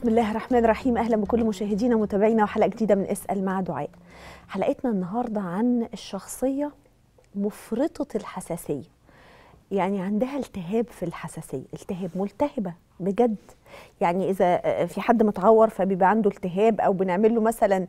بسم الله الرحمن الرحيم اهلا بكل مشاهدينا ومتابعينا وحلقه جديده من اسال مع دعاء حلقتنا النهارده عن الشخصيه مفرطه الحساسيه يعني عندها التهاب في الحساسيه التهاب ملتهبه بجد يعني اذا في حد متعور فبيبقى عنده التهاب او بنعمل له مثلا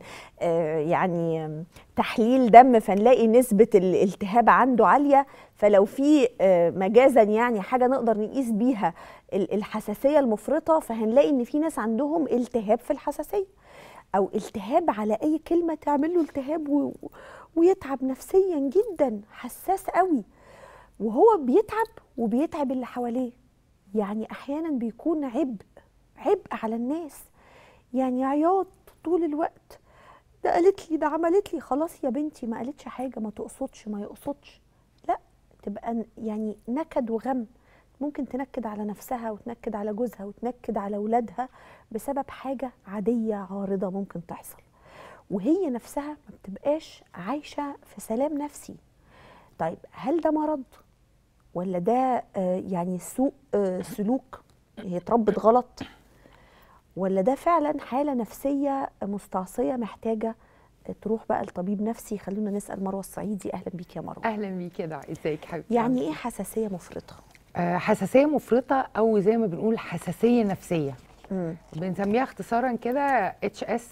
يعني تحليل دم فنلاقي نسبه الالتهاب عنده عاليه فلو في مجازا يعني حاجه نقدر نقيس بيها الحساسيه المفرطه فهنلاقي ان في ناس عندهم التهاب في الحساسيه او التهاب على اي كلمه تعمل له التهاب و... ويتعب نفسيا جدا حساس قوي وهو بيتعب وبيتعب اللي حواليه يعني احيانا بيكون عبء عبء على الناس يعني عياط طول الوقت ده قالت لي ده عملت لي خلاص يا بنتي ما قالتش حاجه ما تقصدش ما يقصدش لا تبقى يعني نكد وغم ممكن تنكد على نفسها وتنكد على جوزها وتنكد على اولادها بسبب حاجه عاديه عارضه ممكن تحصل وهي نفسها ما بتبقاش عايشه في سلام نفسي طيب هل ده مرض ولا ده يعني سوء سلوك هي اتربت غلط ولا ده فعلا حاله نفسيه مستعصيه محتاجه تروح بقى لطبيب نفسي خلونا نسال مروه الصعيدي اهلا بيك يا مروه اهلا بيك يا دعاء ازيك حبيبتي يعني ايه حساسيه مفرطه آه حساسيه مفرطه او زي ما بنقول حساسيه نفسيه مم. بنسميها اختصارا كده اتش اس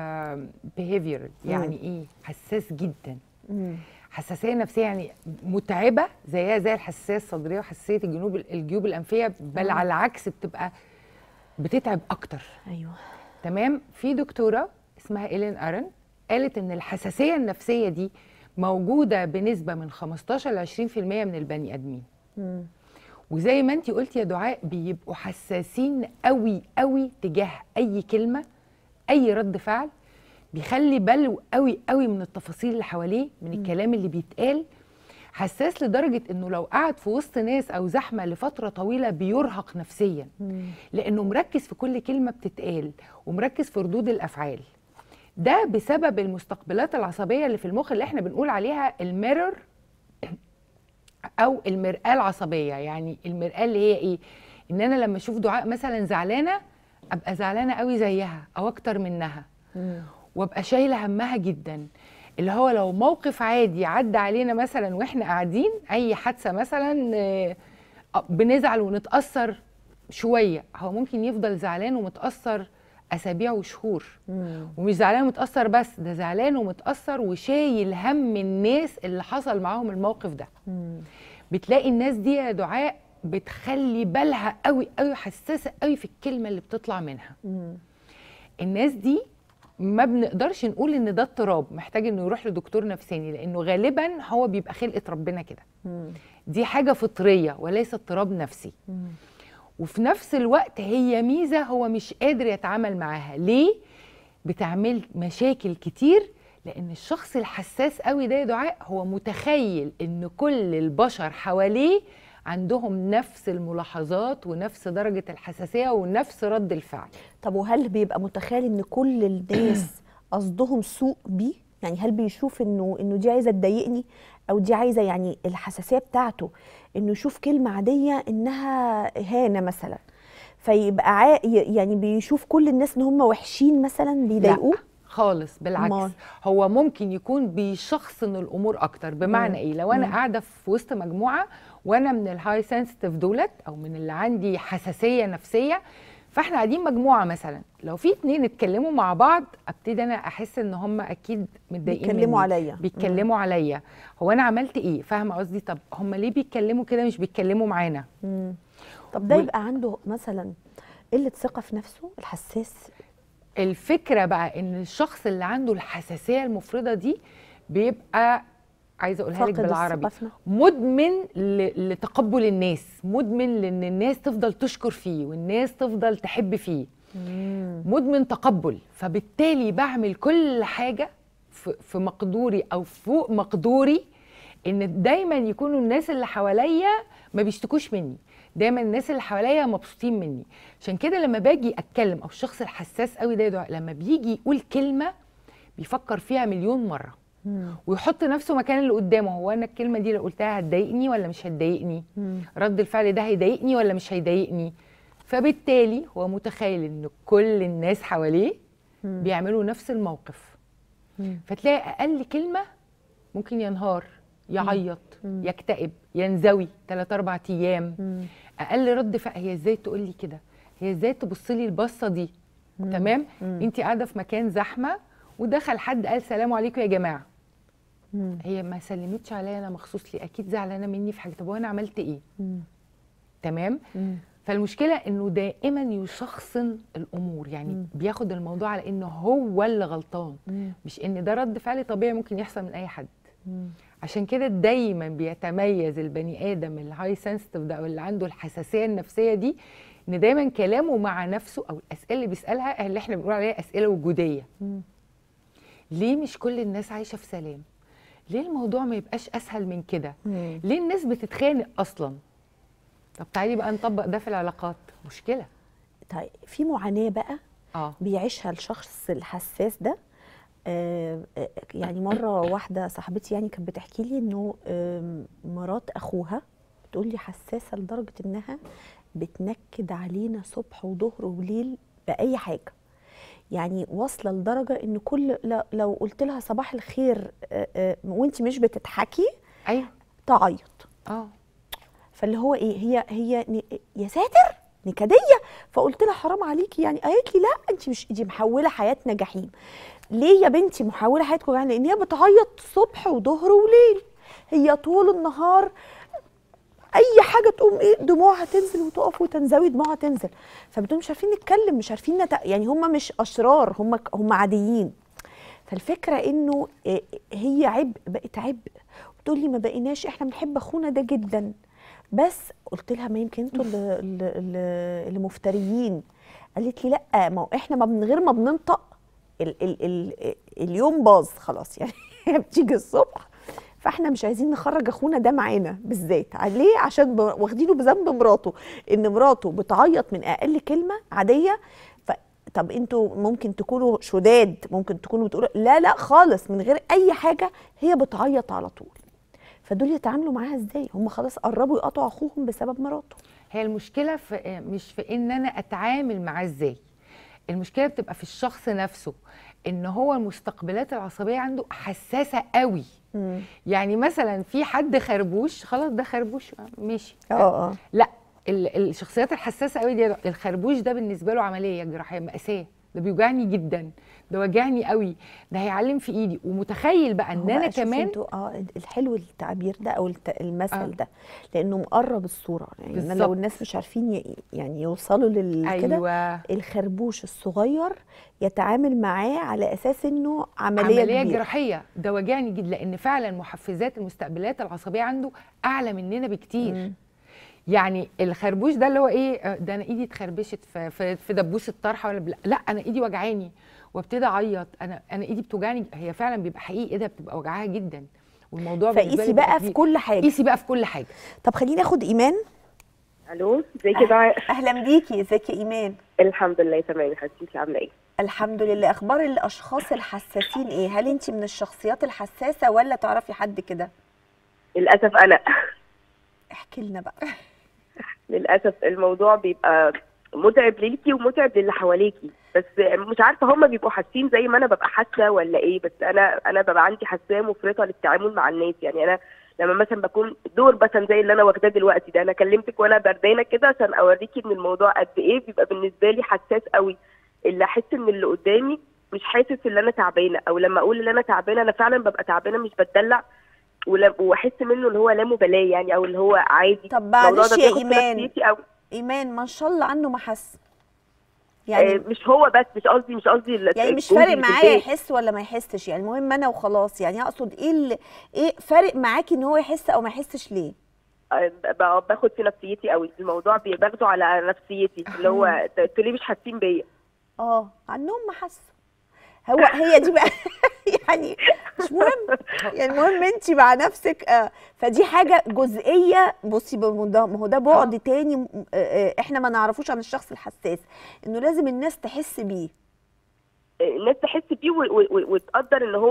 بيهيفير يعني مم. ايه حساس جدا مم. حساسيه نفسيه يعني متعبه زيها زي الحساسيه الصدريه وحساسيه الجنوب الجيوب الانفيه بل مم. على العكس بتبقى بتتعب اكتر ايوه تمام في دكتوره اسمها ايلين ارن قالت ان الحساسيه النفسيه دي موجوده بنسبه من 15 ل 20% من البني ادمين مم. وزي ما انت قلتي يا دعاء بيبقوا حساسين قوي قوي تجاه اي كلمه اي رد فعل بيخلي باله قوي قوي من التفاصيل اللي حواليه من الكلام اللي بيتقال حساس لدرجه انه لو قعد في وسط ناس او زحمه لفتره طويله بيرهق نفسيا لانه مركز في كل كلمه بتتقال ومركز في ردود الافعال ده بسبب المستقبلات العصبيه اللي في المخ اللي احنا بنقول عليها الميرور او المرآة العصبيه يعني المرآة اللي هي ايه ان انا لما اشوف دعاء مثلا زعلانه ابقى زعلانه قوي زيها او اكتر منها مم. وابقى شايله همها جدا اللي هو لو موقف عادي عدى علينا مثلا واحنا قاعدين اي حادثه مثلا بنزعل ونتاثر شويه هو ممكن يفضل زعلان ومتاثر اسابيع وشهور مم. ومش زعلان ومتاثر بس ده زعلان ومتاثر وشايل هم الناس اللي حصل معاهم الموقف ده مم. بتلاقي الناس دي يا دعاء بتخلي بالها قوي قوي حساسه قوي في الكلمه اللي بتطلع منها مم. الناس دي ما بنقدرش نقول ان ده اضطراب محتاج انه يروح لدكتور نفساني لانه غالبا هو بيبقى خلقه ربنا كده دي حاجه فطريه وليس اضطراب نفسي مم. وفي نفس الوقت هي ميزه هو مش قادر يتعامل معاها ليه بتعمل مشاكل كتير لان الشخص الحساس قوي ده يا دعاء هو متخيل ان كل البشر حواليه عندهم نفس الملاحظات ونفس درجه الحساسيه ونفس رد الفعل طب وهل بيبقى متخيل ان كل الناس قصدهم سوء بيه يعني هل بيشوف انه انه دي عايزه تضايقني او دي عايزه يعني الحساسيه بتاعته انه يشوف كلمه عاديه انها اهانه مثلا فيبقى عا يعني بيشوف كل الناس ان هم وحشين مثلا بيضايقوه خالص بالعكس مال. هو ممكن يكون بيشخصن الامور اكتر بمعنى مم. ايه لو انا قاعده في وسط مجموعه وانا من الهاي سنسيتيف دولت او من اللي عندي حساسيه نفسيه فاحنا قاعدين مجموعه مثلا لو في اتنين اتكلموا مع بعض ابتدي انا احس ان هم اكيد متضايقين بيتكلموا عليا بيتكلموا عليا هو انا عملت ايه فاهمه قصدي طب هم ليه بيتكلموا كده مش بيتكلموا معانا طب ده يبقى عنده مثلا قله ثقه في نفسه الحساس الفكره بقى ان الشخص اللي عنده الحساسيه المفرطه دي بيبقى عايزه اقولها لك بالعربي مدمن لتقبل الناس مدمن لان الناس تفضل تشكر فيه والناس تفضل تحب فيه مم. مدمن تقبل فبالتالي بعمل كل حاجه في مقدوري او فوق مقدوري ان دايما يكونوا الناس اللي حواليا ما بيشتكوش مني دايما الناس اللي حواليا مبسوطين مني عشان كده لما باجي اتكلم او الشخص الحساس قوي ده لما بيجي يقول كلمه بيفكر فيها مليون مره مم. ويحط نفسه مكان اللي قدامه هو انا الكلمه دي لو قلتها هتضايقني ولا مش هتضايقني رد الفعل ده هيضايقني ولا مش هيضايقني فبالتالي هو متخيل ان كل الناس حواليه بيعملوا نفس الموقف فتلاقي اقل كلمه ممكن ينهار يعيط يكتئب ينزوي 3 4 ايام اقل رد فعل هي ازاي تقول لي كده هي ازاي تبص لي البصه دي تمام انت قاعده في مكان زحمه ودخل حد قال سلام عليكم يا جماعه هي ما سلمتش عليا انا مخصوص لي اكيد زعلانه مني في حاجه طب وانا عملت ايه تمام فالمشكله انه دائما يشخصن الامور يعني بياخد الموضوع على انه هو اللي غلطان مش ان ده رد فعل طبيعي ممكن يحصل من اي حد عشان كده دايما بيتميز البني ادم الهاي سنسيتيف ده او اللي عنده الحساسيه النفسيه دي ان دايما كلامه مع نفسه او الاسئله اللي بيسالها اللي احنا بنقول عليها اسئله وجوديه ليه مش كل الناس عايشه في سلام ليه الموضوع ما يبقاش اسهل من كده ليه الناس بتتخانق اصلا طب تعالي بقى نطبق ده في العلاقات مشكله طيب في معاناه بقى اه بيعيشها الشخص الحساس ده آه آه، يعني مره واحده صاحبتي يعني كانت بتحكي لي انه آم، مرات اخوها بتقول لي حساسه لدرجه انها بتنكد علينا صبح وظهر وليل باي حاجه يعني واصله لدرجه ان كل ل- لو قلت لها صباح الخير آه، آه، وانت مش بتضحكي ايوه تعيط اه فاللي هو ايه هي هي ن- يا ساتر نكديه فقلت لها حرام عليكي يعني قالت لي لا انت مش دي محوله حياتنا جحيم ليه يا بنتي محوله حياتكم جحيم لان هي بتعيط صبح وظهر وليل هي طول النهار اي حاجه تقوم ايه دموعها تنزل وتقف وتنزوي دموعها تنزل فبتقول مش عارفين نتكلم مش عارفين نت... يعني هم مش اشرار هم هم عاديين فالفكره انه إيه، هي عبء بقت عبء بتقول لي ما بقيناش احنا بنحب اخونا ده جدا بس قلت لها ما يمكن انتوا اللي, اللي, اللي- اللي مفتريين قالت لي لا ما هو احنا ما من غير ما بننطق ال ال ال اليوم باظ خلاص يعني هي بتيجي الصبح فاحنا مش عايزين نخرج اخونا ده معانا بالذات ليه عشان ب- واخدينه بذنب مراته ان مراته بتعيط من اقل كلمه عاديه ف طب انتوا ممكن تكونوا شداد ممكن تكونوا بتقولوا لا لا خالص من غير اي حاجه هي بتعيط على طول فدول يتعاملوا معاها ازاي هم خلاص قربوا يقطعوا اخوهم بسبب مراته هي المشكله في مش في ان انا اتعامل معاه ازاي المشكله بتبقى في الشخص نفسه ان هو المستقبلات العصبيه عنده حساسه قوي يعني مثلا في حد خربوش خلاص ده خربوش ماشي اه اه لا ال- الشخصيات الحساسه قوي دي الخربوش ده بالنسبه له عمليه جراحيه ماساه ده بيوجعني جدا ده وجعني قوي ده هيعلم في ايدي ومتخيل بقى هو ان انا بقى شوفوا كمان انتوا اه الحلو التعبير ده او الت- المثل آه. ده لانه مقرب الصوره يعني إن لو بالظبط. الناس مش عارفين ي- يعني يوصلوا لل كده ايوه الخربوش الصغير يتعامل معاه على اساس انه عمليه, عمليه كبيرة. جراحيه ده وجعني جدا لان فعلا محفزات المستقبلات العصبيه عنده اعلى مننا بكتير مم. يعني الخربوش ده اللي هو ايه آه، ده انا ايدي اتخربشت في, في, في دبوس الطرحه ولا بلا. لا انا ايدي وجعاني وابتدي اعيط انا انا ايدي بتوجعني هي فعلا بيبقى حقيقي ايدها بتبقى وجعاها جدا والموضوع بالنسبة فقيسي لي بيبقى بقى في كبير. كل حاجه قيسي بقى في كل حاجه طب خليني اخد ايمان الو ازيك يا دعاء اهلا بيكي ازيك يا ايمان الحمد لله تمام يا حبيبتي انت عامله ايه الحمد لله اخبار الاشخاص الحساسين ايه هل انت من الشخصيات الحساسه ولا تعرفي حد كده للاسف انا احكي لنا بقى للاسف الموضوع بيبقى متعب ليكي ومتعب للي حواليكي بس مش عارفه هم بيبقوا حاسين زي ما انا ببقى حاسه ولا ايه بس انا انا ببقى عندي حساسيه مفرطه للتعامل مع الناس يعني انا لما مثلا بكون دور مثلا زي اللي انا واخداه دلوقتي ده انا كلمتك وانا بردانه كده عشان اوريكي ان الموضوع قد ايه بيبقى بالنسبه لي حساس قوي اللي احس ان اللي قدامي مش حاسس ان انا تعبانه او لما اقول ان انا تعبانه انا فعلا ببقى تعبانه مش بتدلع ولم- واحس منه اللي هو لا مبالاه يعني او اللي هو عادي طب الموضوع معلش ده يا بياخد في ايمان نفسيتي أوي. ايمان ما شاء الله عنه ما حس يعني يعني مش هو بس مش قصدي مش قصدي ال- يعني مش جوزي فارق اللي في معايا البيت. يحس ولا ما يحسش يعني المهم انا وخلاص يعني اقصد ايه اللي ايه فارق معاكي ان هو يحس او ما يحسش ليه آه، ب- باخد في نفسيتي قوي الموضوع بي- باخده على نفسيتي اللي هو انتوا ليه مش حاسين بيا اه عنهم ما حسوا هو هي دي بقى يعني مش مهم يعني المهم انت مع نفسك آه فدي حاجه جزئيه بصي ما هو ده- ما هو ده بعد تاني م- آه، آه، احنا ما نعرفوش عن الشخص الحساس انه لازم الناس تحس بيه الناس تحس بيه و- و- و- وتقدر ان هو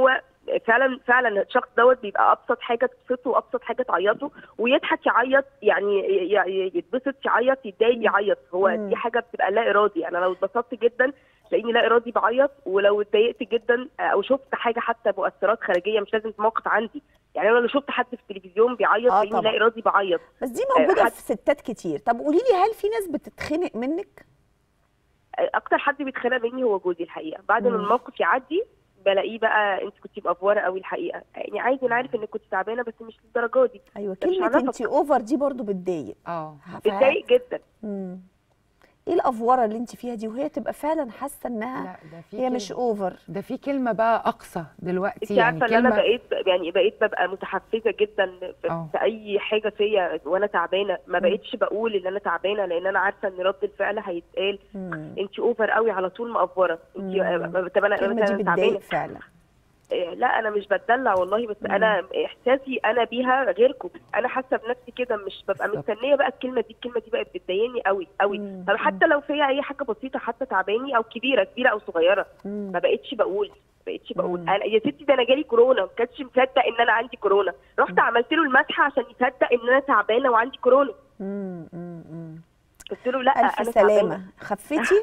فعلا فعلا الشخص دوت بيبقى ابسط حاجه تبسطه وابسط حاجه تعيطه ويضحك يعيط يعني ي- ي- يتبسط يعيط يتضايق يعيط هو مم. دي حاجه بتبقى لا ارادي انا لو اتبسطت جدا تلاقيني لا ارادي بعيط ولو اتضايقت جدا او شفت حاجه حتى مؤثرات خارجيه مش لازم في موقف عندي يعني انا لو شفت حد في التلفزيون بيعيط آه تلاقيني لا طبعا. ارادي بعيط بس دي موجوده حد- في ستات كتير طب قولي لي هل في ناس بتتخنق منك اكتر حد بيتخانق مني هو جوزي الحقيقه بعد ما مم. الموقف يعدي بلاقيه بقى انت كنت مأفوره قوي الحقيقه يعني عادي انا عارف انك كنت تعبانه بس مش للدرجه دي ايوه ده مش كلمه علاقة. انت اوفر دي برضو بتضايق اه ف- بتضايق جدا مم. ايه الافوره اللي انت فيها دي وهي تبقى فعلا حاسه انها لا ده في هي مش كلمة- اوفر ده في كلمه بقى اقصى دلوقتي انت يعني عارفه ان انا كلمه بقيت يعني بقيت ببقى متحفزه جدا في, اه. في اي حاجه فيا وانا تعبانه ما بقيتش بقول ان انا تعبانه لان انا عارفه ان رد الفعل هيتقال مم. انت اوفر قوي على طول مقفوره انت مم. طب انا الكلمه دي مثلا تعبانه بتضايق فعلا إيه، لا انا مش بتدلع والله بس مم. انا احساسي انا بيها غيركم انا حاسه بنفسي كده مش ببقى بالظبط. مستنيه بقى الكلمه دي الكلمه دي بقت بتضايقني قوي قوي مم. طب حتى لو فيها اي حاجه بسيطه حتى تعباني او كبيره كبيره او صغيره مم. ما بقتش بقول ما بقتش بقول مم. انا يا ستي ده انا جالي كورونا ما كانش مصدق ان انا عندي كورونا رحت عملت له المسحه عشان يصدق ان انا تعبانه وعندي كورونا مم. مم. مم. قلت له لا الف انا سلامه تعبانه خفتي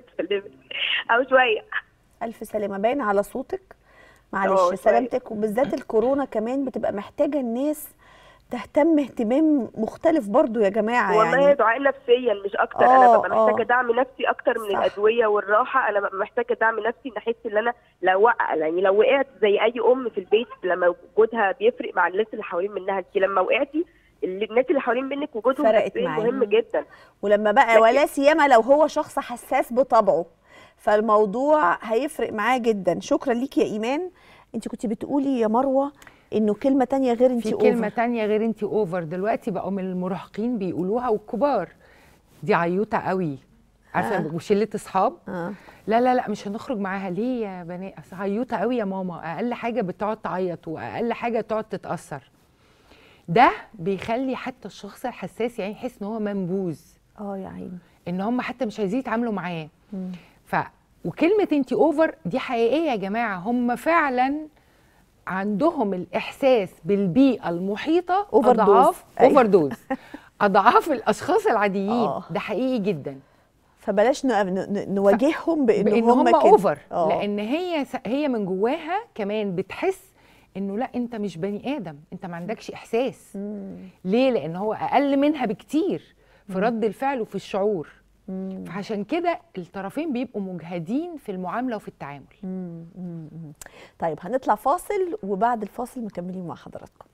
او شويه الف سلامه باين على صوتك اه، معلش شوية. سلامتك وبالذات الكورونا كمان بتبقى محتاجه الناس تهتم اهتمام مختلف برضو يا جماعه والله يعني دعاء نفسيا مش اكتر اه، انا ببقى اه. محتاجه دعم نفسي اكتر من صح. الادويه والراحه انا ببقى محتاجه دعم نفسي ان احس ان انا لو وقع يعني لو وقعت زي اي ام في البيت لما وجودها بيفرق مع الناس اللي حوالين منها انت لما وقعتي اللي- الناس اللي حوالين منك وجودهم فرقت نفسياً معاهم. مهم جدا ولما بقى لكن- ولا سيما لو هو شخص حساس بطبعه فالموضوع هيفرق معاه جدا شكرا ليكي يا ايمان انت كنت بتقولي يا مروه انه كلمه تانية غير انت في كلمه اوفر تانية غير انت اوفر دلوقتي بقوا من المراهقين بيقولوها والكبار دي عيوطه قوي عارفه آه. وشله اصحاب اه لا لا لا مش هنخرج معاها ليه يا بنات أصل عيوطه قوي يا ماما اقل حاجه بتقعد تعيط واقل حاجه تقعد تتاثر ده بيخلي حتى الشخص الحساس يعني يحس ان هو منبوذ اه يا عيني ان هم حتى مش عايزين يتعاملوا معاه مم. ف وكلمه انت اوفر دي حقيقيه يا جماعه هم فعلا عندهم الاحساس بالبيئه المحيطه Overdose. اضعاف أيوة. اوفر دوز اضعاف الاشخاص العاديين آه. ده حقيقي جدا فبلاش ن- ن- نواجههم بان, بان هم هم كده. اوفر آه. لان هي س- هي من جواها كمان بتحس انه لا انت مش بني ادم انت ما عندكش احساس مم. ليه لان هو اقل منها بكتير في رد الفعل وفي الشعور مم. فعشان كده الطرفين بيبقوا مجهدين في المعامله وفي التعامل مم. مم. مم. طيب هنطلع فاصل وبعد الفاصل مكملين مع حضراتكم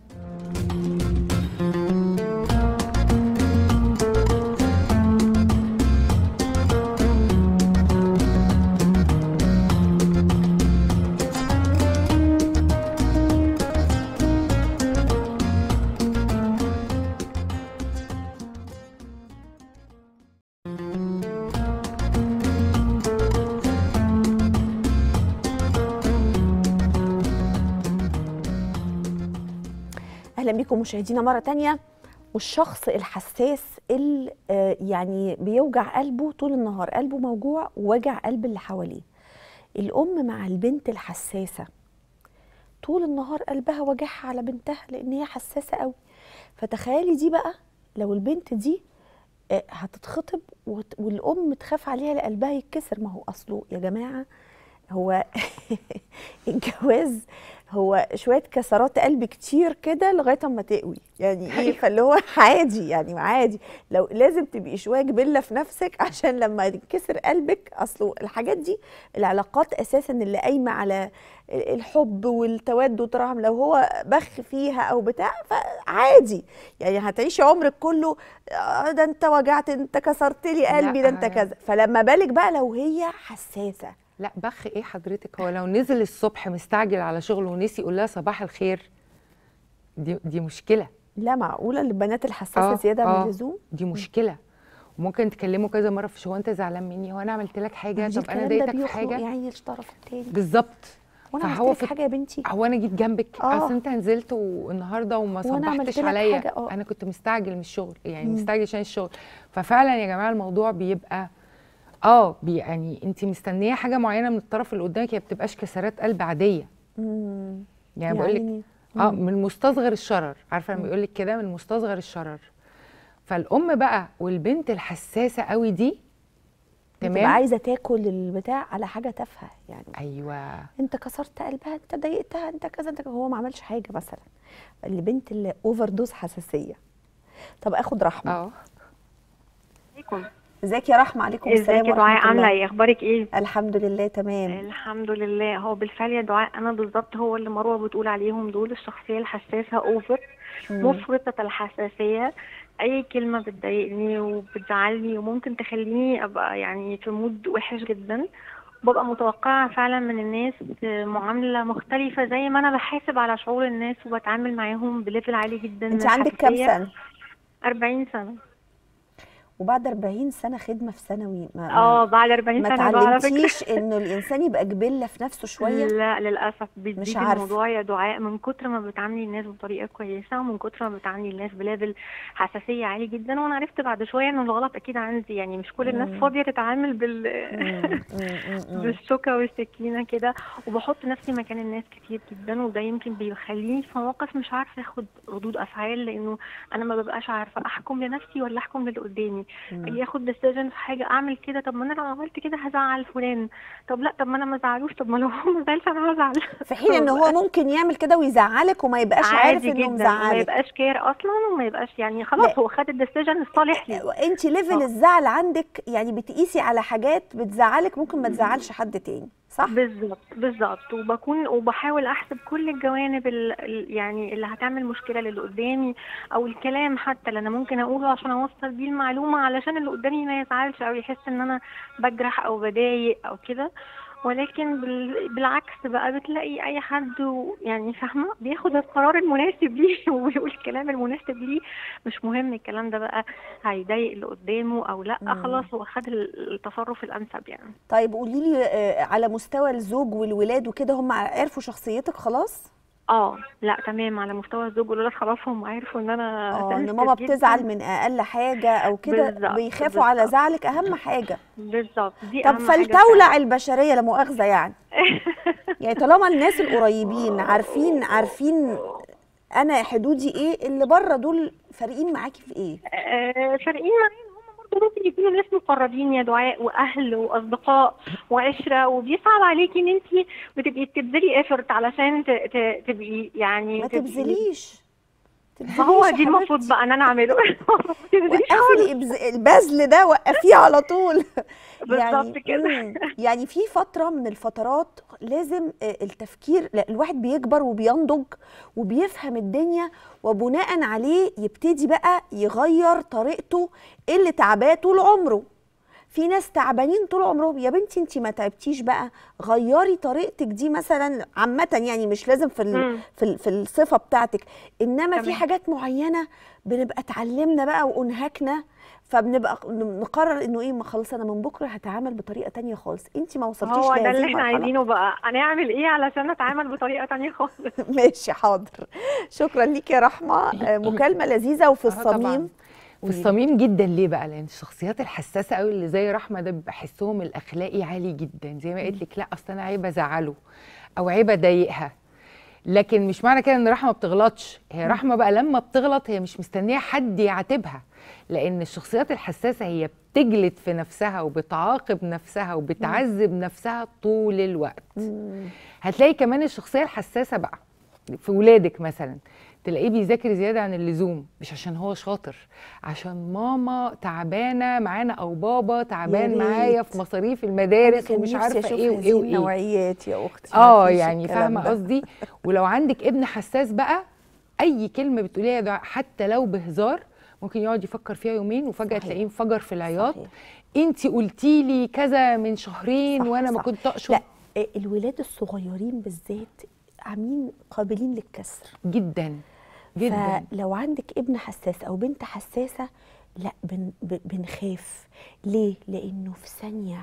اهلا بكم مشاهدينا مره تانية والشخص الحساس اللي آه، يعني بيوجع قلبه طول النهار قلبه موجوع ووجع قلب اللي حواليه الام مع البنت الحساسه طول النهار قلبها وجعها على بنتها لان هي حساسه قوي فتخيلي دي بقى لو البنت دي آه، هتتخطب وت- والام تخاف عليها لقلبها يتكسر ما هو اصله يا جماعه هو الجواز هو شويه كسرات قلب كتير كده لغايه اما تقوي يعني ايه فاللي هو عادي يعني عادي لو لازم تبقي شويه جبله في نفسك عشان لما ينكسر قلبك اصله الحاجات دي العلاقات اساسا اللي قايمه على الحب والتود والتراحم لو هو بخ فيها او بتاع فعادي يعني هتعيشي عمرك كله آه، ده انت وجعت انت كسرت لي قلبي ده انت لا. كذا فلما بالك بقى لو هي حساسه لا بخ ايه حضرتك هو لو نزل الصبح مستعجل على شغله ونسي يقول لها صباح الخير دي دي مشكله لا معقوله البنات الحساسه آه، زياده عن آه. اللزوم دي مشكله وممكن تكلموا كذا مره في هو انت زعلان مني هو انا عملت لك حاجه دي طب انا الكلام ده ضايقتك في بيخنق حاجه يعني الطرف التاني بالظبط وانا فهو عملت في لك حاجه يا بنتي هو انا جيت جنبك آه. اصل انت نزلت والنهارده وما وأنا عملت صبحتش لك عليا حاجة، آه. انا كنت مستعجل من الشغل يعني مم. مستعجل عشان الشغل ففعلا يا جماعه الموضوع بيبقى اه بي يعني انت مستنيه حاجه معينه من الطرف اللي قدامك هي بتبقاش كسرات قلب عاديه مم. يعني بقول لك يعني- اه مم. من مستصغر الشرر عارفه لما مم. يقول لك كده من مستصغر الشرر فالام بقى والبنت الحساسه قوي دي تمام تمام عايزه تاكل البتاع على حاجه تافهه يعني ايوه انت كسرت قلبها انت ضايقتها انت كذا انت كذا. هو ما عملش حاجه مثلا البنت اللي اوفر دوز حساسيه طب اخد رحمه اه عليكم ازيك يا رحمه عليكم السلام ازيك يا دعاء ورحمه عامله الله ايه اخبارك ايه الحمد لله تمام الحمد لله هو بالفعل يا دعاء انا بالظبط هو اللي مروه بتقول عليهم دول الشخصيه الحساسه اوفر مم. مفرطه الحساسيه اي كلمه بتضايقني وبتزعلني وممكن تخليني ابقى يعني في مود وحش جدا ببقى متوقعة فعلا من الناس معاملة مختلفة زي ما أنا بحاسب على شعور الناس وبتعامل معاهم بليفل عالي جدا من انت عندك كام الحساسية. سنه 40 سنة وبعد 40 سنه خدمه في ثانوي ما, اه ما, بعد 40 ما سنة بقى على فكرة اتعلمتيش انه الانسان يبقى جبله في نفسه شويه لا للاسف بيزيد مش عارفة. الموضوع يا دعاء من كتر ما بتعاملي الناس بطريقه كويسه ومن كتر ما بتعاملي الناس بليفل حساسيه عالي جدا وانا عرفت بعد شويه ان الغلط اكيد عندي يعني مش كل الناس مم. فاضيه تتعامل بال مم، مم، مم. بالشوكه والسكينه كده وبحط نفسي مكان الناس كتير جدا وده يمكن بيخليني في مواقف مش عارفه اخد ردود افعال لانه انا ما ببقاش عارفه احكم لنفسي ولا احكم للي قدامي مم. اجي اخد ديسيجن في حاجه اعمل كده طب ما انا لو عملت كده هزعل فلان طب لا طب ما انا ما زعلوش طب ما لو هو ما زعلش انا هزعل في حين ان هو ممكن يعمل كده ويزعلك وما يبقاش عارف عادي انه جدا وما مزعلك يبقاش كير اصلا وما يبقاش يعني خلاص لا. هو خد الديسيجن الصالح لي انت ليفل آه. الزعل عندك يعني بتقيسي على حاجات بتزعلك ممكن ما تزعلش حد تاني صح بالظبط بالظبط وبكون وبحاول احسب كل الجوانب ال- ال- يعني اللي هتعمل مشكله للي قدامي او الكلام حتى اللي انا ممكن اقوله عشان اوصل بيه المعلومه علشان اللي قدامي ما يزعلش او يحس ان انا بجرح او بضايق او كده ولكن بال- بالعكس بقى بتلاقي اي حد و- يعني فاهمه بياخد القرار المناسب ليه وبيقول الكلام المناسب ليه مش مهم الكلام ده بقى هيضايق اللي قدامه او لا مم. خلاص هو خد ال- التصرف الانسب يعني طيب قولي لي آه، على مستوى الزوج والولاد وكده هم عرفوا شخصيتك خلاص اه لا تمام على مستوى الزوج والولاد خلاص هم عرفوا ان انا اه ان sensitive ماما جداً. بتزعل من اقل حاجه او كده بالظبط، بيخافوا على بالظبط. زعلك اهم حاجه بالظبط دي طب اهم حاجة فلتولع فعلاً. البشريه لا مؤاخذه يعني يعني طالما الناس القريبين عارفين عارفين انا حدودي ايه اللي بره دول فارقين معاكي في ايه آه، فارقين معايا ان هم برضه ممكن يكونوا ناس مقربين يا دعاء واهل واصدقاء وعشره وبيصعب عليكي ان انت بتبقي بتبذلي ايفورت علشان ت- ت- تبقي يعني ما تبقي- تبذليش ما هو تبذليش يا دي المفروض حبيبتي. بقى ان انا اعمله ما تبذليش وقفي الإبز- البذل ده وقفيه على طول بالظبط كده. مم. يعني في فترة من الفترات لازم آه، التفكير لا الواحد بيكبر وبينضج وبيفهم الدنيا وبناء عليه يبتدي بقى يغير طريقته اللي تعباه طول عمره في ناس تعبانين طول عمرهم يا بنتي انت ما تعبتيش بقى غيري طريقتك دي مثلا عامة يعني مش لازم في ال- مم. في ال- في الصفة بتاعتك انما في تمام. حاجات معينة بنبقى اتعلمنا بقى وانهكنا فبنبقى نقرر انه ايه ما خلاص انا من بكره هتعامل بطريقه تانية خالص انت ما وصلتيش هو ده لهذه اللي احنا المرحلة. عايزينه بقى هنعمل ايه علشان نتعامل بطريقه تانية خالص ماشي حاضر شكرا ليك يا رحمه آه، مكالمه لذيذه وفي آه طبعاً. الصميم في الصميم جدا ليه بقى لان الشخصيات الحساسه قوي اللي زي رحمه ده بيبقى حسهم الاخلاقي عالي جدا زي ما قلت لك لا اصل انا عيب ازعله او عيب اضايقها لكن مش معنى كده ان رحمه ما بتغلطش هي رحمه بقى لما بتغلط هي مش مستنيه حد يعاتبها لان الشخصيات الحساسه هي بتجلد في نفسها وبتعاقب نفسها وبتعذب نفسها طول الوقت هتلاقي كمان الشخصيه الحساسه بقى في ولادك مثلا تلاقيه بيذاكر زياده عن اللزوم مش عشان هو شاطر عشان ماما تعبانه معانا او بابا تعبان ريت. معايا في مصاريف أنا المدارس كان ومش نفسي عارفه أشوف ايه هذه وايه وايه النوعيات يا اختي اه مفيش يعني الكلام فاهمه ده. قصدي ولو عندك ابن حساس بقى اي كلمه بتقوليها يا دعاء حتى لو بهزار ممكن يقعد يفكر فيها يومين وفجاه صحيح. تلاقيه انفجر في العياط صحيح. انت قلتي لي كذا من شهرين صح، وانا ما صح. كنت اقصد لا آه، الولاد الصغيرين بالذات عاملين قابلين للكسر جدا جدا فلو عندك ابن حساس او بنت حساسه لا بن ب- بنخاف ليه لانه في ثانيه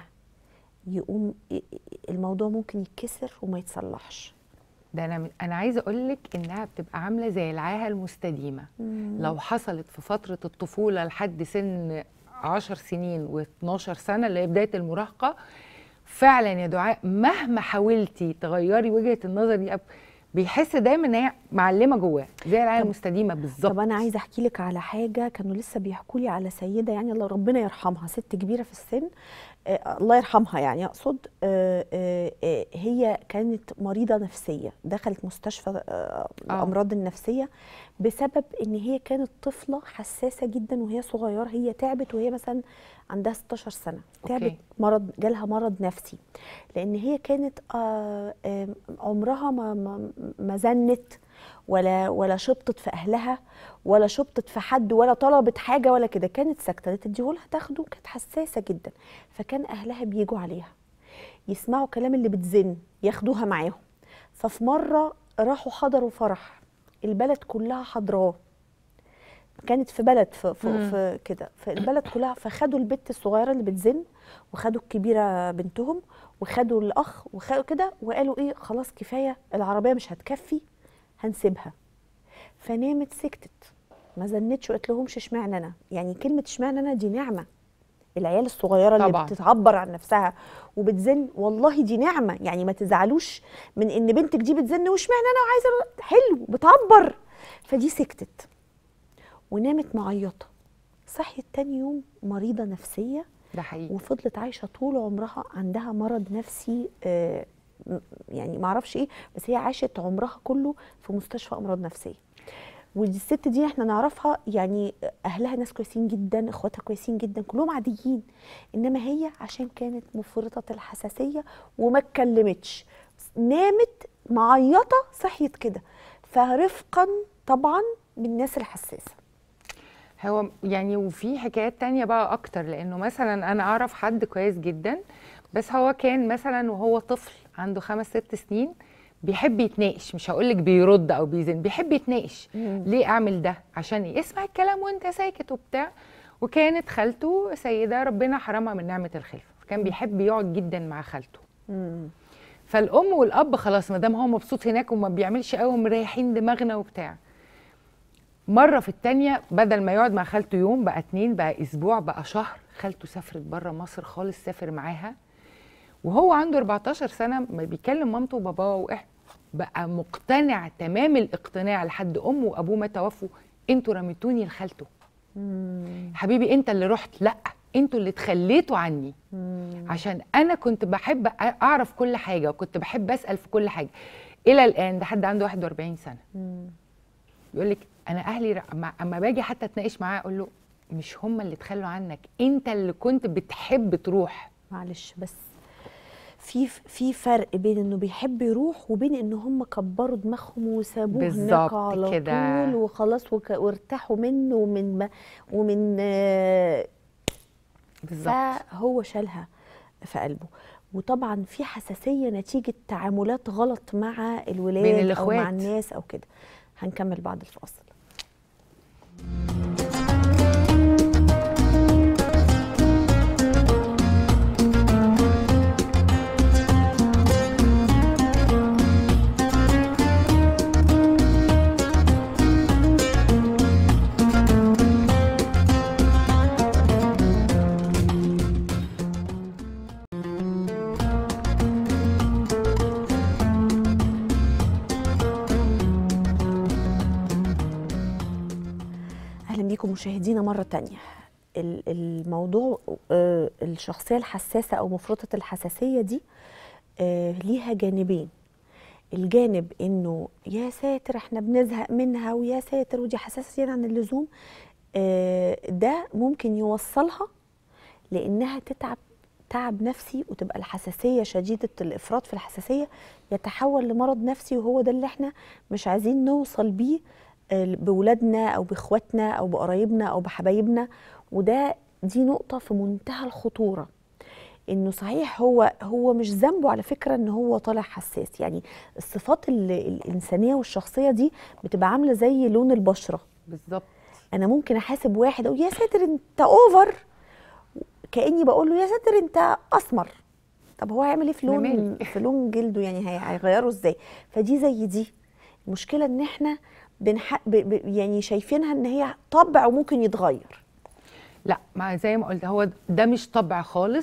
يقوم ي- الموضوع ممكن يتكسر وما يتصلحش ده انا انا عايزه اقول لك انها بتبقى عامله زي العاهه المستديمه لو حصلت في فتره الطفوله لحد سن 10 سنين و12 سنه اللي هي بدايه المراهقه فعلا يا دعاء مهما حاولتي تغيري وجهه النظر دي أب- بيحس دايما ان هي معلمه جواه زي العيله طب- المستديمه بالظبط طب انا عايزه احكي لك على حاجه كانوا لسه بيحكوا لي على سيده يعني الله ربنا يرحمها ست كبيره في السن آه الله يرحمها يعني اقصد آه آه آه هي كانت مريضه نفسيه دخلت مستشفى آه آه. الامراض النفسيه بسبب ان هي كانت طفله حساسه جدا وهي صغيره هي تعبت وهي مثلا عندها 16 سنه تعبت أوكي. مرض جالها مرض نفسي لان هي كانت آه آه عمرها ما ما, ما زنت ولا ولا شبطت في اهلها ولا شبطت في حد ولا طلبت حاجه ولا كده كانت ساكته تديهولها تاخده كانت حساسه جدا فكان اهلها بيجوا عليها يسمعوا كلام اللي بتزن ياخدوها معاهم ففي مره راحوا حضروا فرح البلد كلها حضراه كانت في بلد في, في, مم. في كده فالبلد كلها فخدوا البت الصغيره اللي بتزن وخدوا الكبيره بنتهم وخدوا الاخ وخدوا كده وقالوا ايه خلاص كفايه العربيه مش هتكفي هنسيبها فنامت سكتت ما زنتش وقالت لهمش اشمعنى انا يعني كلمه اشمعنى انا دي نعمه العيال الصغيره اللي طبعاً. بتتعبر عن نفسها وبتزن والله دي نعمه يعني ما تزعلوش من ان بنتك دي بتزن واشمعنى انا وعايزه حلو بتعبر فدي سكتت ونامت معيطه صحيت تاني يوم مريضه نفسيه ده حقيقي وفضلت عايشه طول عمرها عندها مرض نفسي آه، م- يعني ما اعرفش ايه بس هي عاشت عمرها كله في مستشفى امراض نفسيه ودي الست دي احنا نعرفها يعني اهلها ناس كويسين جدا اخواتها كويسين جدا كلهم عاديين انما هي عشان كانت مفرطه الحساسيه وما اتكلمتش نامت معيطه صحيت كده فرفقا طبعا بالناس الحساسه هو يعني وفي حكايات تانية بقى اكتر لانه مثلا انا اعرف حد كويس جدا بس هو كان مثلا وهو طفل عنده خمس ست سنين بيحب يتناقش مش هقولك بيرد او بيزن بيحب يتناقش ليه اعمل ده عشان يسمع الكلام وانت ساكت وبتاع وكانت خالته سيده ربنا حرمها من نعمه الخلفه فكان بيحب يقعد جدا مع خالته فالام والاب خلاص ما دام هو مبسوط هناك وما بيعملش قوي مريحين دماغنا وبتاع مره في التانية بدل ما يقعد مع خالته يوم بقى اتنين بقى اسبوع بقى شهر خالته سافرت بره مصر خالص سافر معاها وهو عنده 14 سنه ما بيكلم مامته وباباه واحنا بقى مقتنع تمام الاقتناع لحد امه وابوه ما توفوا انتوا رميتوني لخالته حبيبي انت اللي رحت لا انتوا اللي اتخليتوا عني عشان انا كنت بحب أ- اعرف كل حاجه وكنت بحب اسال في كل حاجه الى الان ده حد عنده 41 سنه يقول لك انا اهلي ر- اما اما باجي حتى اتناقش معاه اقول له مش هم اللي اتخلوا عنك انت اللي كنت بتحب تروح معلش بس في في فرق بين انه بيحب يروح وبين ان هم كبروا دماغهم وسابوه هناك بالظبط على كده. طول وخلاص وك... وارتاحوا منه ومن ما ومن آه، بالظبط فهو شالها في قلبه وطبعا في حساسيه نتيجه تعاملات غلط مع الولاد بين او الإخوات. مع الناس او كده هنكمل بعد الفاصل اهلا بيكم مشاهدينا مره تانية ال- الموضوع آه، الشخصيه الحساسه او مفرطه الحساسيه دي آه، ليها جانبين الجانب انه يا ساتر احنا بنزهق منها ويا ساتر ودي حساسه زياده عن اللزوم آه، ده ممكن يوصلها لانها تتعب تعب نفسي وتبقى الحساسيه شديده الافراط في الحساسيه يتحول لمرض نفسي وهو ده اللي احنا مش عايزين نوصل بيه آه، بولادنا او باخواتنا او بقرايبنا او بحبايبنا وده دي نقطه في منتهى الخطوره انه صحيح هو هو مش ذنبه على فكره ان هو طالع حساس يعني الصفات ال- الانسانيه والشخصيه دي بتبقى عامله زي لون البشره بالظبط انا ممكن احاسب واحد اقول يا ساتر انت اوفر كاني بقول له يا ساتر انت اسمر طب هو هيعمل ايه في لون ممل. في لون جلده يعني هي- هيغيره ازاي فدي زي دي المشكله ان احنا بنح... ب... ب... يعني شايفينها ان هي طبع وممكن يتغير لا ما زي ما قلت هو ده مش طبع خالص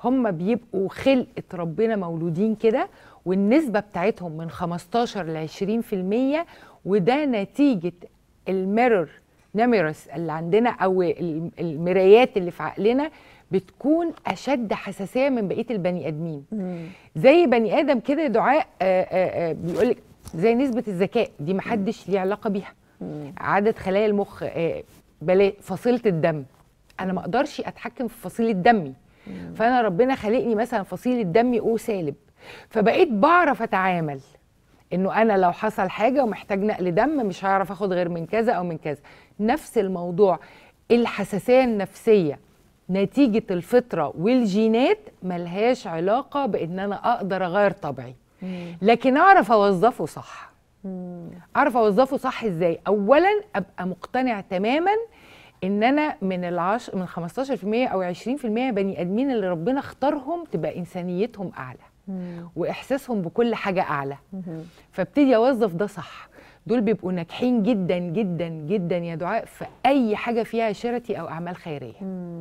هم بيبقوا خلقه ربنا مولودين كده والنسبه بتاعتهم من 15 ل 20% وده نتيجه الميرور نيميرس اللي عندنا او الم- المرايات اللي في عقلنا بتكون اشد حساسيه من بقيه البني ادمين زي بني ادم كده دعاء بيقول لك زي نسبه الذكاء دي محدش ليه علاقه بيها عدد خلايا المخ آه، بلا فصيله الدم انا ما اقدرش اتحكم في فصيله دمي فانا ربنا خلقني مثلا فصيله دمي او سالب فبقيت بعرف اتعامل انه انا لو حصل حاجه ومحتاج نقل دم مش هعرف اخد غير من كذا او من كذا نفس الموضوع الحساسيه النفسيه نتيجه الفطره والجينات ملهاش علاقه بان انا اقدر اغير طبعي لكن اعرف اوظفه صح اعرف اوظفه صح ازاي اولا ابقى مقتنع تماما ان انا من العش من 15% او 20% بني ادمين اللي ربنا اختارهم تبقى انسانيتهم اعلى واحساسهم بكل حاجه اعلى فابتدي اوظف ده صح دول بيبقوا ناجحين جدا جدا جدا يا دعاء في اي حاجه فيها شرتي او اعمال خيريه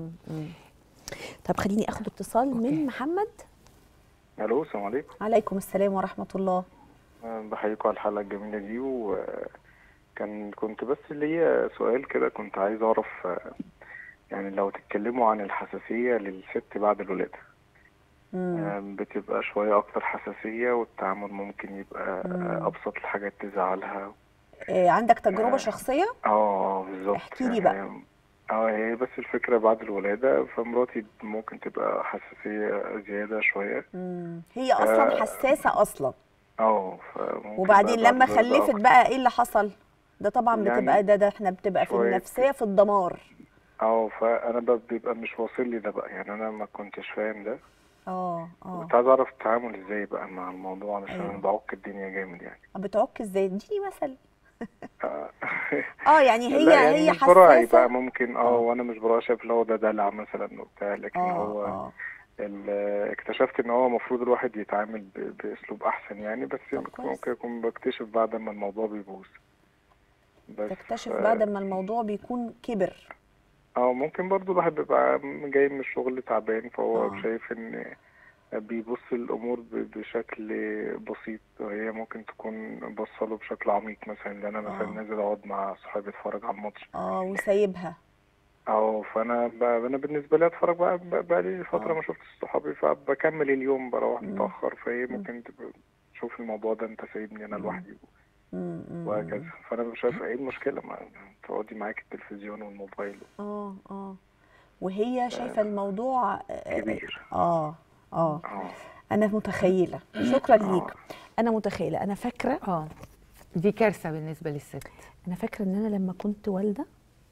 طب خليني اخد اتصال أوكي. من محمد الو السلام عليكم عليكم السلام ورحمه الله أه، بحييكم على الحلقه الجميله دي وكان كنت بس ليا سؤال كده كنت عايز اعرف أه، يعني لو تتكلموا عن الحساسيه للست بعد الولاده مم. أه، بتبقى شويه اكتر حساسيه والتعامل ممكن يبقى مم. أه، ابسط الحاجات تزعلها إيه عندك تجربه آه. شخصيه اه اه بالظبط احكي لي يعني بقى. هي- اه هي بس الفكره بعد الولاده فمراتي ممكن تبقى حساسيه زياده شويه مم. هي اصلا آه. حساسه اصلا اه فممكن وبعدين بقى لما بعد الولادة خلفت أكتر. بقى ايه اللي حصل ده طبعا يعني بتبقى ده, ده احنا بتبقى في شوية النفسيه في الدمار اه فانا بقى بيبقى مش واصل لي ده بقى يعني انا ما كنتش فاهم ده اه اه كنت عايز اعرف التعامل ازاي بقى مع الموضوع علشان أيوة. انا بعك الدنيا جامد يعني بتعك ازاي اديني مثل آه. اه يعني هي لا يعني هي مش براعي حساسه بقى ممكن اه آه. وانا مش براعي شايف اللي هو ده دلع مثلا وبتاع لكن اه هو اه ال- اكتشفت ان هو المفروض الواحد يتعامل ب- باسلوب احسن يعني بس طب كويس. ممكن اكون بكتشف بعد ما الموضوع بيبوظ بس تكتشف آه، بعد ما الموضوع بيكون كبر اه ممكن برضو الواحد بيبقى جاي من الشغل تعبان فهو آه. شايف ان بيبص الامور ب- بشكل بسيط وهي ممكن تكون بصله بشكل عميق مثلا ان انا مثلا آه. نازل اقعد مع صحابي اتفرج على الماتش اه وسايبها اه فانا ب... انا بالنسبه لي اتفرج بقى ب- بقى لي فتره آه. ما شفتش صحابي فبكمل اليوم بروح مم. متاخر فهي ممكن تبقى تشوف الموضوع ده انت سايبني انا مم. لوحدي مم، مم، وهكذا فانا مش شايف ايه المشكله ما تقعدي معاك التلفزيون والموبايل اه اه وهي شايفه الموضوع آه، كبير اه اه اه انا متخيله شكرا آه. ليك انا متخيله انا فاكره اه دي كارثه بالنسبه للست انا فاكره ان انا لما كنت والده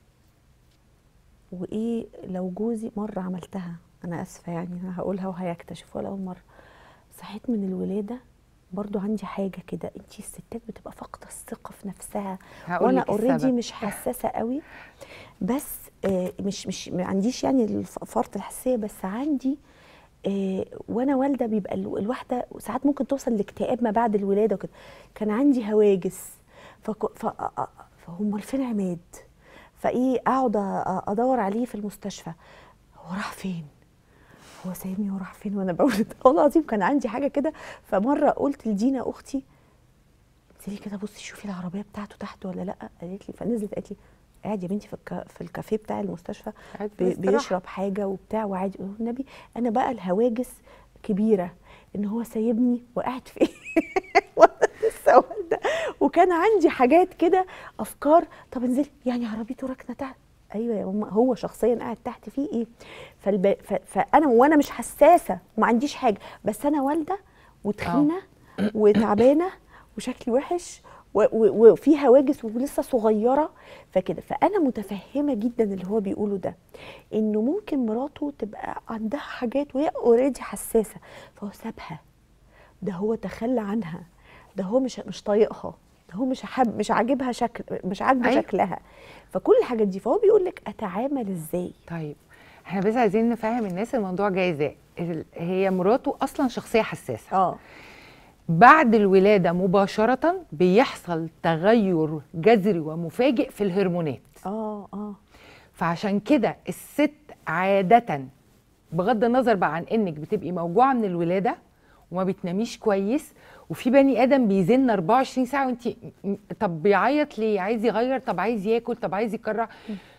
وايه لو جوزي مره عملتها انا اسفه يعني انا هقولها وهيكتشف ولا اول مره صحيت من الولاده برضو عندي حاجه كده انتي الستات بتبقى فاقده الثقه في نفسها هقول وانا لك اوريدي السبب. مش حساسه قوي بس آه مش مش ما عنديش يعني الف- فرط الحساسيه بس عندي آه وانا والده بيبقى ال- الواحده ساعات ممكن توصل لاكتئاب ما بعد الولاده وكده كان عندي هواجس فك... ف... أ- أ- فهم فين عماد فايه اقعد أ- ادور عليه في المستشفى هو راح فين هو سايبني وراح فين وانا بولد والله العظيم كان عندي حاجه كده فمره قلت لدينا اختي انزلي كده بصي شوفي العربيه بتاعته تحت ولا لا قالت لي فنزلت قالت لي قاعد يا بنتي في الك... في الكافيه بتاع المستشفى قاعد في بي... الاستراحة. بيشرب حاجه وبتاع وعادي قلت له النبي انا بقى الهواجس كبيره ان هو سايبني وقاعد في وانا لسه والده وكان عندي حاجات كده افكار طب انزلي يعني عربيته راكنه تحت ايوه يا ماما هو شخصيا قاعد تحت فيه ايه فالب... ف... فانا وانا مش حساسه وما عنديش حاجه بس انا والده وتخينه وتعبانه وشكلي وحش و- و- وفي هواجس ولسه صغيره فكده فانا متفهمه جدا اللي هو بيقوله ده انه ممكن مراته تبقى عندها حاجات وهي اوريدي حساسه فهو سابها ده هو تخلى عنها ده هو مش مش طايقها ده هو مش حب مش عاجبها شكل مش عاجبه أيوة. شكلها فكل الحاجات دي فهو بيقول لك اتعامل ازاي طيب احنا بس عايزين نفهم الناس الموضوع جاي ازاي ال- هي مراته اصلا شخصيه حساسه اه بعد الولاده مباشره بيحصل تغير جذري ومفاجئ في الهرمونات اه اه فعشان كده الست عاده بغض النظر بقى عن انك بتبقي موجوعه من الولاده وما بتناميش كويس وفي بني ادم بيزن 24 ساعه وانت طب بيعيط ليه عايز يغير طب عايز ياكل طب عايز يكرر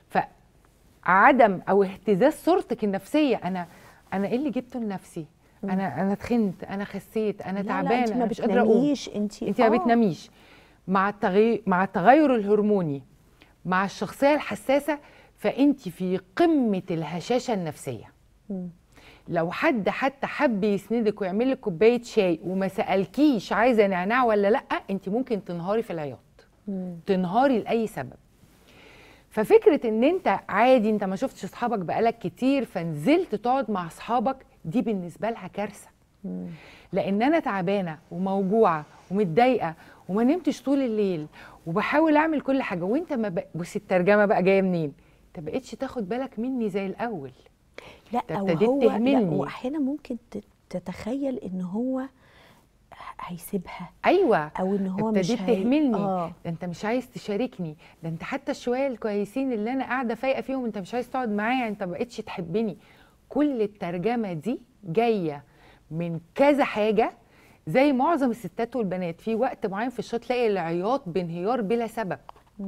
فعدم او اهتزاز صورتك النفسيه انا انا ايه اللي جبته لنفسي انا انا تخنت انا خسيت انا لا، لا، تعبانه انت ما انا مش قادره اقوم بتناميش انت انت ما بتناميش مع التغير مع التغير الهرموني مع الشخصيه الحساسه فانت في قمه الهشاشه النفسيه لو حد حتى حب يسندك ويعمل لك كوبايه شاي وما سالكيش عايزه نعناع ولا لا انت ممكن تنهاري في العياط تنهاري لاي سبب ففكره ان انت عادي انت ما شفتش اصحابك بقالك كتير فنزلت تقعد مع اصحابك دي بالنسبه لها كارثه لان انا تعبانه وموجوعه ومتضايقه وما نمتش طول الليل وبحاول اعمل كل حاجه وانت ما ب... بص الترجمه بقى جايه منين انت بقيتش تاخد بالك مني زي الاول لا ده ابتديت وهو لا تهملني. واحيانا ممكن تت- تتخيل ان هو هيسيبها ايوه او ان هو مش ابتديت هي... تهملني اه ده انت مش عايز تشاركني ده انت حتى الشويه الكويسين اللي انا قاعده فايقه فيهم انت مش عايز تقعد معايا انت ما بقتش تحبني كل الترجمه دي جايه من كذا حاجه زي معظم الستات والبنات في وقت معين في الشهر تلاقي العياط بانهيار بلا سبب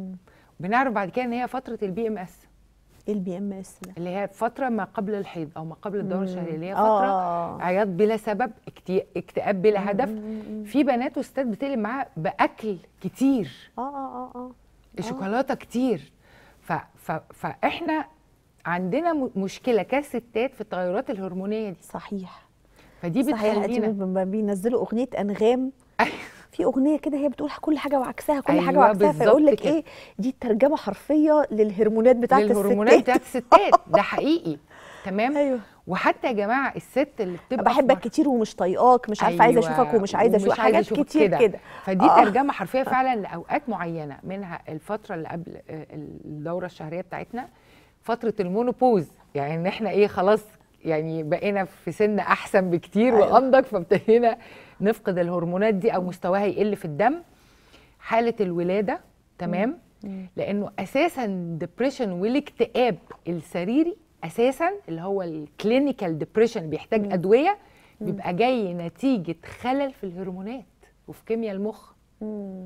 بنعرف بعد كده ان هي فتره البي ام اس ايه البي ام اس ده اللي هي فتره ما قبل الحيض او ما قبل الدوره الشهريه اللي هي آه، فتره آه، آه. عياط بلا سبب اكتي- اكتئاب بلا هدف في بنات وستات بتقلب معاها باكل كتير اه اه اه اه شوكولاته كتير ف ف فاحنا عندنا م- مشكله كستات في التغيرات الهرمونيه دي صحيح فدي صحيح انت بتخلينا لما بينزلوا اغنيه انغام في اغنيه كده هي بتقول كل حاجه وعكسها كل حاجه أيوة وعكسها بالظبط فيقول لك كده. ايه دي ترجمه حرفيه للهرمونات بتاعت للهرمونات الستات بتاعت الستات ده حقيقي تمام ايوه وحتى يا جماعه الست اللي بتبقى في بحبك مر- كتير ومش طايقاك مش عارفه عايزه أيوة، اشوفك ومش عايزه اشوفك حاجات أشوفك كتير كده فدي آه. ترجمه حرفيه فعلا لاوقات معينه منها الفتره اللي قبل آه، الدوره الشهريه بتاعتنا فتره المونوبوز يعني ان احنا ايه خلاص يعني بقينا في سن احسن بكتير أيوة. وانضج فابتدينا نفقد الهرمونات دي او مستواها يقل في الدم حاله الولاده تمام لانه اساسا ديبريشن والاكتئاب السريري اساسا اللي هو الكلينيكال ديبريشن بيحتاج ادويه بيبقى جاي نتيجه خلل في الهرمونات وفي كيمياء المخ مم.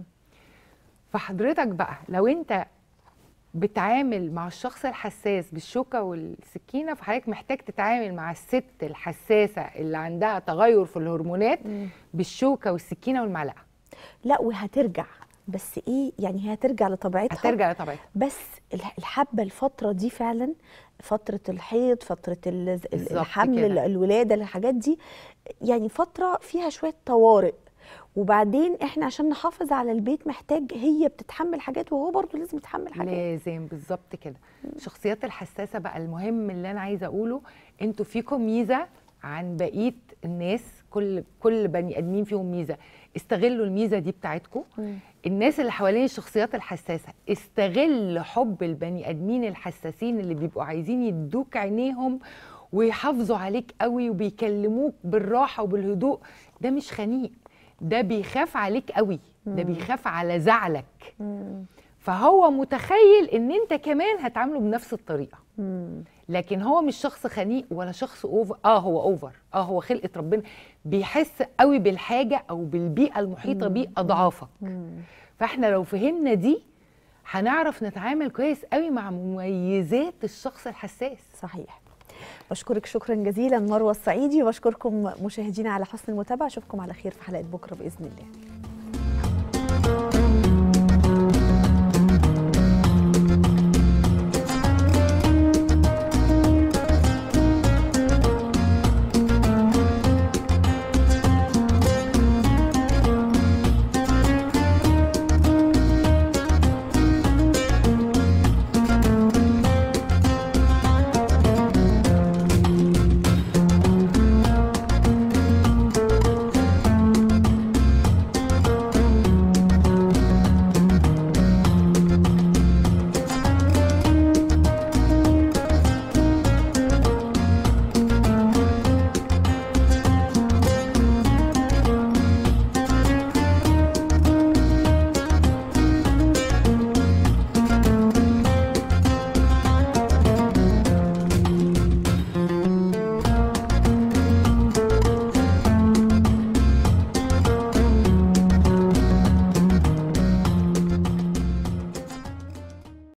فحضرتك بقى لو انت بتعامل مع الشخص الحساس بالشوكه والسكينه فحضرتك محتاج تتعامل مع الست الحساسه اللي عندها تغير في الهرمونات بالشوكه والسكينه والمعلقه لا وهترجع بس ايه يعني هي هترجع لطبيعتها هترجع لطبيعتها بس الح- الحبه الفتره دي فعلا فتره الحيض فتره ال- بالظبط الحمل كده. الولاده الحاجات دي يعني فتره فيها شويه طوارئ وبعدين احنا عشان نحافظ على البيت محتاج هي بتتحمل حاجات وهو برضو لازم يتحمل حاجات لازم بالظبط كده الشخصيات الحساسه بقى المهم اللي انا عايزه اقوله انتوا فيكم ميزه عن بقيه الناس كل كل بني ادمين فيهم ميزه استغلوا الميزه دي بتاعتكم الناس اللي حوالين الشخصيات الحساسه استغل حب البني ادمين الحساسين اللي بيبقوا عايزين يدوك عينيهم ويحافظوا عليك قوي وبيكلموك بالراحه وبالهدوء ده مش خنيق ده بيخاف عليك قوي ده بيخاف على زعلك فهو متخيل ان انت كمان هتعامله بنفس الطريقه لكن هو مش شخص خنيق ولا شخص اوفر اه هو اوفر اه هو خلقه ربنا بيحس قوي بالحاجه او بالبيئه المحيطه بيه اضعافك فاحنا لو فهمنا دي هنعرف نتعامل كويس قوي مع مميزات الشخص الحساس صحيح بشكرك شكرا جزيلا مروه الصعيدي وبشكركم مشاهدينا على حسن المتابعه اشوفكم على خير في حلقه بكره باذن الله